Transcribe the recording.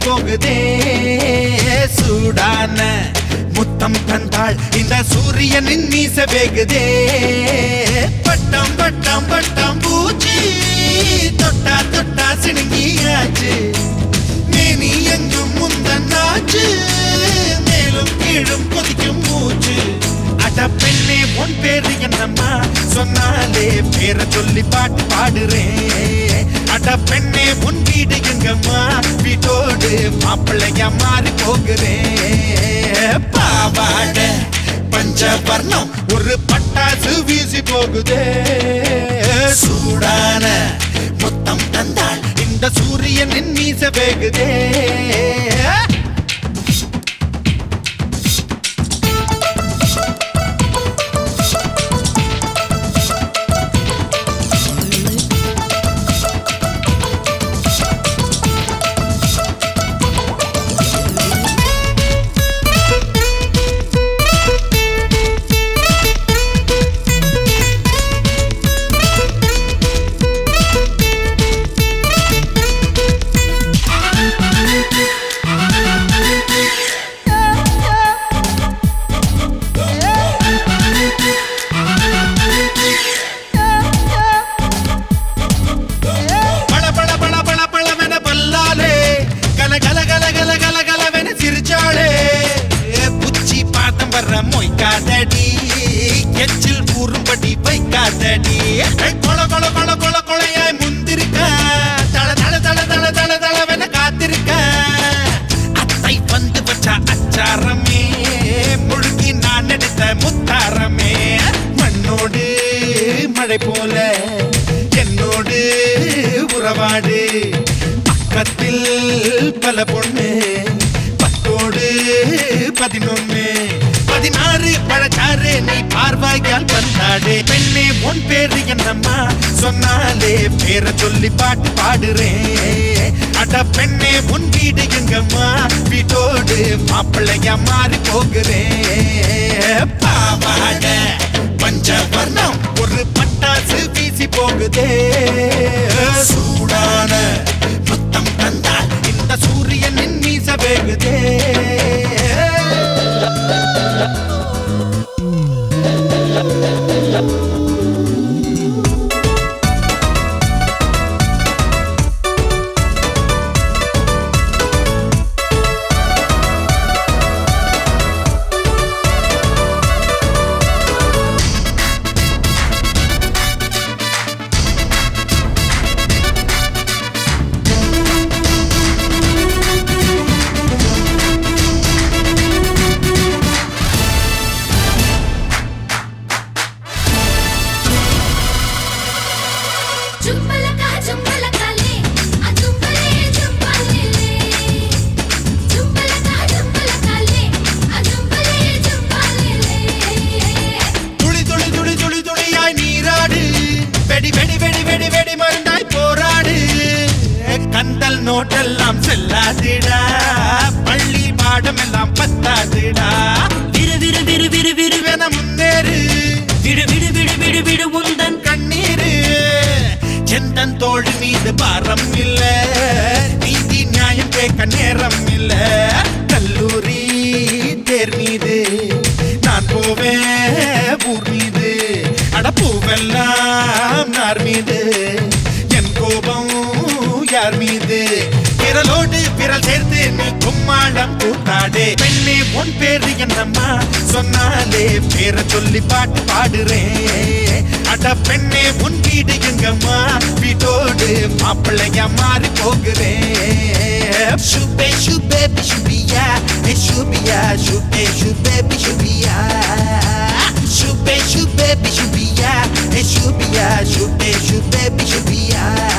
போகுதே சூடான முத்தம் தந்தாள் இந்த சூரியனின் மீச வேகுதே பட்டம் பட்டம் பட்டம் பூச்சி தொட்டா தொட்டா சிணுங்கியாச்சு மேனி எங்கும் முந்தன்னாச்சு மேலும் கீழும் கொதிக்கும் மூச்சு அட பெண்ணே உன் பேரு என்னம்மா சொன்னாலே பேரை சொல்லி பாட்டு பாடுறேன் அட பெண்ணே உன் வீடு எங்கம்மா வீட்டோடு மாப்பிள்ளையா மாறி போகிறேன் பாவாட பஞ்சவர்ணம் ஒரு பட்டாசு வீசி போகுதே சூடான மொத்தம் தந்தாள் இந்த சூரியனின் மீச வேகுதே பள பள பள பள பளவென பல்லாலே கல கல கல கல கல கலவென சிரிச்சாளே புச்சி பாத்தம் வர்ற மொய்க்காதடி எச்சில் கூறும்படி வைக்காதடி கொல கொல கொல கொல கொலையாய் முந்திருக்க தள தள தள தள தள தளவென காத்திருக்க அத்தை வந்து வச்ச அச்சாரமே முழுகி நான் எடுத்த முத்தாரமே மண்ணோடு மழை போல என்னோடு உறவாடு பக்கத்தில் பல பொண்ணு பத்தோடு பதினொன்னு பதினாறு பழச்சாறு நீ பார்வாயால் வந்தாடு பெண்ணே உன் பேரு என்னம்மா சொன்னாலே பேரை சொல்லி பாட்டு பாடுறேன் அட பெண்ணே உன் வீடு எங்கம்மா வீட்டோடு மாப்பிள்ளையா மாறி போகிறேன் பாவாட பஞ்சவர்ணம் ஒரு பட்டாசு வீசி போகுதே சூடான முத்தம் தந்தால் இந்த சூரியனின் மீச வேகுதே జుంబలక జుంబలకలే ఆ జుంబలే జుంబలేలే జుంబలక జుంబలకలే ఆ జుంబలే జుంబలేలే துளி துளி துளி துளி துளியாய் நீராடு வெடி வெடி வெடி வெடி வெடி மருந்தாய் போராடு கந்தல் நோட்டெல்லாம் செல்லாதுடா பள்ளி பாடம் எல்லாம் பத்தாதுடா விறு விறு விறு விறு விறு வென முன்னேறு விடு விடு விடு விடு விடு உந்தன் கண்ணீரு செந்தன் தோள் மீது பாரம் இல்ல நீதி நியாயம் கேட்க நேரம் இல்ல கல்லூரி தேர் மீது நான் போவேன் ஊர் மீது அடப்பூவெல்லாம் நார் மீது என் கோபம் யார் மீது விரலோடு விரல் சேர்த்து நீ கும்மாளம் கூத்தாடே பெண்ணே உன் பேரு என்னம்மா சொன்னாலே பேரை சொல்லி பாட்டு பாடுறேன் அட பெண்ணே உன் வீடு எங்கம்மா வீட்டோடு மாப்பிள்ளையா மாறி போகிறேன் சுபே சுபே சுபியா ஏ சுபியா சுபே சுபே சுபியா சுபே சுபே சுபியா ஏ சுபியா சுபே சுபே சுபியா